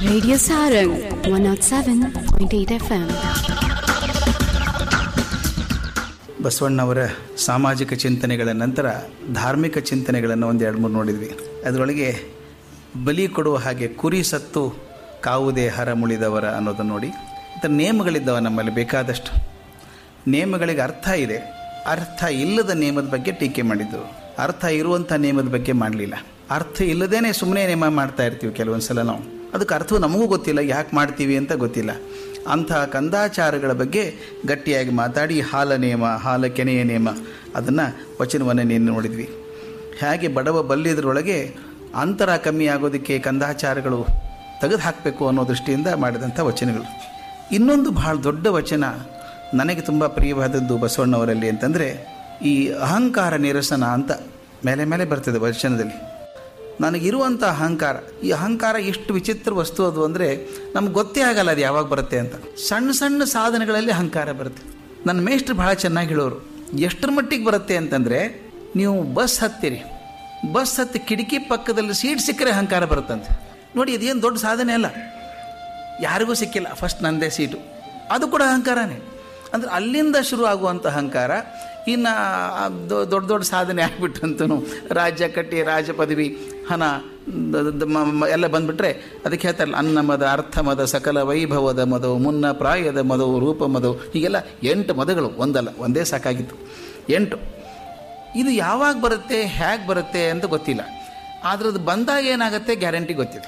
Radio Sarang 107.8 FM. ಬಸವಣ್ಣವರ ಸಾಮಾಜಿಕ ಚಿಂತನೆಗಳ ನಂತರ ಧಾರ್ಮಿಕ ಚಿಂತನೆಗಳನ್ನು ಒಂದು ಎರಡು ಮೂರು ನೋಡಿದ್ವಿ ಅದರೊಳಗೆ ಬಲಿ ಕೊಡುವ ಹಾಗೆ ಕುರಿ ಸತ್ತು ಕಾವುದೇ ಹರ ಮುಳಿದವರ ಅನ್ನೋದನ್ನು ನೋಡಿ ಮತ್ತು ನೇಮಗಳಿದ್ದಾವೆ ನಮ್ಮಲ್ಲಿ ಬೇಕಾದಷ್ಟು ನೇಮಗಳಿಗೆ ಅರ್ಥ ಇದೆ ಅರ್ಥ ಇಲ್ಲದ ನೇಮದ ಬಗ್ಗೆ ಟೀಕೆ ಮಾಡಿದ್ದು ಅರ್ಥ ಇರುವಂಥ ನೇಮದ ಬಗ್ಗೆ ಮಾಡಲಿಲ್ಲ ಅರ್ಥ ಇಲ್ಲದೇನೆ ಸುಮ್ಮನೆ ನೇಮ ಮಾಡ್ತಾ ಇರ್ತೀವಿ ಕೆಲವೊಂದು ಸಲ ನಾವು ಅದಕ್ಕೆ ಅರ್ಥವು ನಮಗೂ ಗೊತ್ತಿಲ್ಲ ಯಾಕೆ ಮಾಡ್ತೀವಿ ಅಂತ ಗೊತ್ತಿಲ್ಲ ಅಂಥ ಕಂದಾಚಾರಗಳ ಬಗ್ಗೆ ಗಟ್ಟಿಯಾಗಿ ಮಾತಾಡಿ ಹಾಲ ನೇಮ ಹಾಲ ಕೆನೆಯ ನೇಮ ಅದನ್ನು ವಚನವನ್ನು ನೀನು ನೋಡಿದ್ವಿ ಹೇಗೆ ಬಡವ ಬಲ್ಲಿದ್ರೊಳಗೆ ಅಂತರ ಕಮ್ಮಿ ಆಗೋದಕ್ಕೆ ಕಂದಾಚಾರಗಳು ತೆಗೆದು ಹಾಕಬೇಕು ಅನ್ನೋ ದೃಷ್ಟಿಯಿಂದ ಮಾಡಿದಂಥ ವಚನಗಳು ಇನ್ನೊಂದು ಬಹಳ ದೊಡ್ಡ ವಚನ ನನಗೆ ತುಂಬ ಪ್ರಿಯವಾದದ್ದು ಬಸವಣ್ಣವರಲ್ಲಿ ಅಂತಂದರೆ ಈ ಅಹಂಕಾರ ನಿರಸನ ಅಂತ ಮೇಲೆ ಮೇಲೆ ಬರ್ತದೆ ವಚನದಲ್ಲಿ ನನಗಿರುವಂಥ ಅಹಂಕಾರ ಈ ಅಹಂಕಾರ ಎಷ್ಟು ವಿಚಿತ್ರ ವಸ್ತು ಅದು ಅಂದರೆ ನಮ್ಗೆ ಗೊತ್ತೇ ಆಗಲ್ಲ ಅದು ಯಾವಾಗ ಬರುತ್ತೆ ಅಂತ ಸಣ್ಣ ಸಣ್ಣ ಸಾಧನೆಗಳಲ್ಲಿ ಅಹಂಕಾರ ಬರುತ್ತೆ ನನ್ನ ಮೇಷ್ಟ್ರು ಭಾಳ ಚೆನ್ನಾಗಿ ಹೇಳೋರು ಎಷ್ಟರ ಮಟ್ಟಿಗೆ ಬರುತ್ತೆ ಅಂತಂದರೆ ನೀವು ಬಸ್ ಹತ್ತೀರಿ ಬಸ್ ಹತ್ತಿ ಕಿಟಕಿ ಪಕ್ಕದಲ್ಲಿ ಸೀಟ್ ಸಿಕ್ಕರೆ ಅಹಂಕಾರ ಬರುತ್ತಂತೆ ನೋಡಿ ಇದೇನು ದೊಡ್ಡ ಸಾಧನೆ ಅಲ್ಲ ಯಾರಿಗೂ ಸಿಕ್ಕಿಲ್ಲ ಫಸ್ಟ್ ನಂದೇ ಸೀಟು ಅದು ಕೂಡ ಅಹಂಕಾರನೇ ಅಂದರೆ ಅಲ್ಲಿಂದ ಶುರು ಆಗುವಂಥ ಅಹಂಕಾರ ಇನ್ನು ದೊಡ್ಡ ದೊಡ್ಡ ಸಾಧನೆ ಆಗಿಬಿಟ್ಟಂತೂ ರಾಜ್ಯ ಕಟ್ಟಿ ರಾಜ ಪದವಿ ಹಣ ದ- ದ- ಮ- ಮ- ಎಲ್ಲ ಬಂದ್ಬಿಟ್ರೆ ಅದಕ್ಕೆ ಹೇಳ್ತಾರಲ್ಲ ಅನ್ನ ಮದ ಅರ್ಥ ಮದ ಸಕಲ ವೈಭವದ ಮದವು ಮುನ್ನ ಪ್ರಾಯದ ಮದವು ರೂಪ ಮದವು ಹೀಗೆಲ್ಲ ಎಂಟು ಮದಗಳು ಒಂದಲ್ಲ ಒಂದೇ ಸಾಕಾಗಿತ್ತು ಎಂಟು ಇದು ಯಾವಾಗ ಬರುತ್ತೆ ಹೇಗೆ ಬರುತ್ತೆ ಅಂತ ಗೊತ್ತಿಲ್ಲ ಆದರೆ ಅದು ಬಂದಾಗ ಏನಾಗುತ್ತೆ ಗ್ಯಾರಂಟಿ ಗೊತ್ತಿದೆ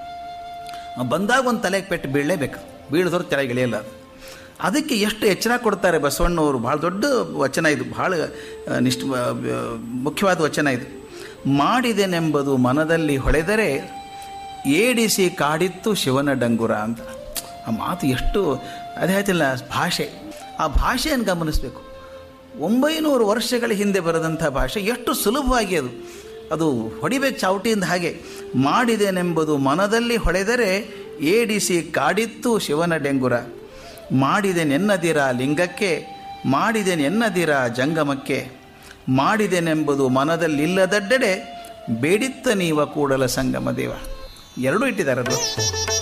ಬಂದಾಗ ಒಂದು ತಲೆಗೆ ಪೆಟ್ಟು ಬೀಳಲೇಬೇಕು ಬೀಳಿದವ್ರು ತೆಳಗೆ ಇಳಿಯಲ್ಲ ಅದು ಅದಕ್ಕೆ ಎಷ್ಟು ಎಚ್ಚರ ಕೊಡ್ತಾರೆ ಬಸವಣ್ಣವರು ಭಾಳ ದೊಡ್ಡ ವಚನ ಇದು ಭಾಳ ಆ, ನಿಷ್ಠ ಆ, ಮುಖ್ಯವಾದ ವಚನ ಇದು ಮಾಡಿದೆನೆಂಬುದು ಮನದಲ್ಲಿ ಹೊಳೆದರೆ ಏಡಿಸಿ ಕಾಡಿತ್ತು ಶಿವನ ಡಂಗುರ ಅಂತ ಆ ಮಾತು ಎಷ್ಟು ಅದೇ ಹೇಳ್ತಿಲ್ಲ ಭಾಷೆ ಆ ಭಾಷೆಯನ್ನು ಗಮನಿಸಬೇಕು ಒಂಬೈನೂರು ವರ್ಷಗಳ ಹಿಂದೆ ಬರೆದಂಥ ಭಾಷೆ ಎಷ್ಟು ಸುಲಭವಾಗಿ ಅದು ಅದು ಹೊಡಿಬೇಕು ಚಾವಟಿಯಿಂದ ಹಾಗೆ ಮಾಡಿದೆನೆಂಬುದು ಮನದಲ್ಲಿ ಹೊಳೆದರೆ ಏಡಿಸಿ ಕಾಡಿತ್ತು ಶಿವನ ಡೆಂಗುರ ಮಾಡಿದೆನೆನ್ನದಿರ ಲಿಂಗಕ್ಕೆ ಮಾಡಿದೆನೆನ್ನದಿರ ಜಂಗಮಕ್ಕೆ ಮಾಡಿದೆನೆಂಬುದು ಮನದಲ್ಲಿಲ್ಲದಡ್ಡೆಡೆ ಬೇಡಿತ್ತ ನೀವ ಕೂಡಲ ಸಂಗಮ ದೇವ ಎರಡೂ ಇಟ್ಟಿದ್ದಾರೆ ಅದು